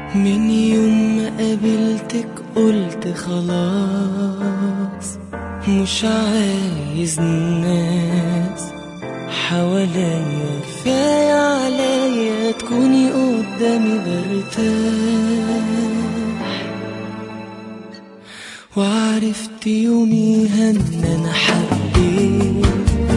من يوم ما قابلتك قلت خلاص مش عايز ناس حواليا كفاية عليا تكوني قدامي برتاح وعرفت يوميها ان انا حبيت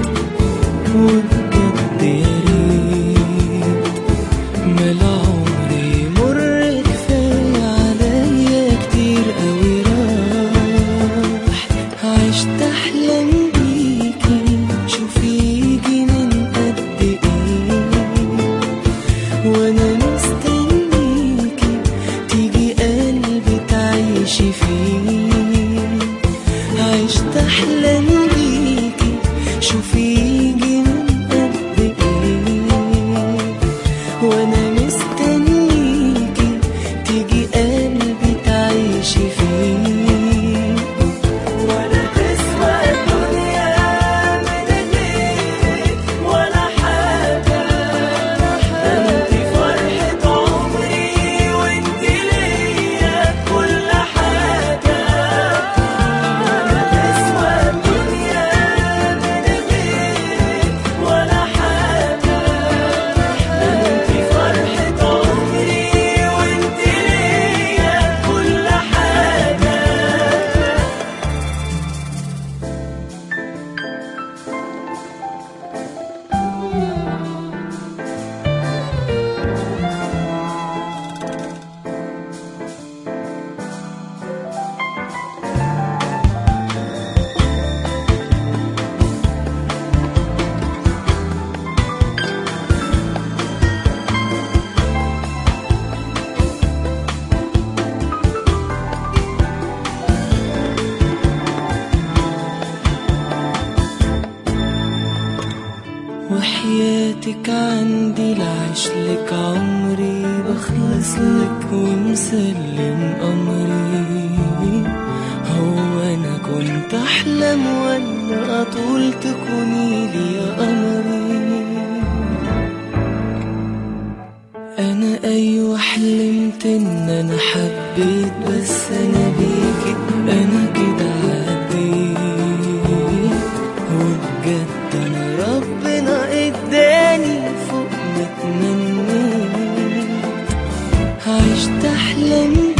وبجد يا ريت ملا عمري مر كفاية عليا كتير قوي راح عشت احلام بيكي شوفي يجي من قد ايه وانا مستنيكي تيجي قلبي تعيشي فيه عشت احلام بيكي شوفي يجي من قد ايه وانا مستنيكي تيجي قلبي تعيشي فيه ولا تسوى الدنيا من غيرك ولا حاجة انت فرحة عمري وانت ليا كل حاجة ولا تسوى الدنيا من غيرك ولا حاجة انت فرحة عمري وانت ليا كل حاجة وحياتك عندي لعشلك عمري بخلص لك ومسلم أمري هو أنا كنت أحلم ولا أطول تكوني لي يا قمري أنا أيوة حلمت إن أنا حبيت بس أنا بيكي أنا كده عديت وبجد أنا ربنا إداني فوق ما اتمنيت عشت أحلام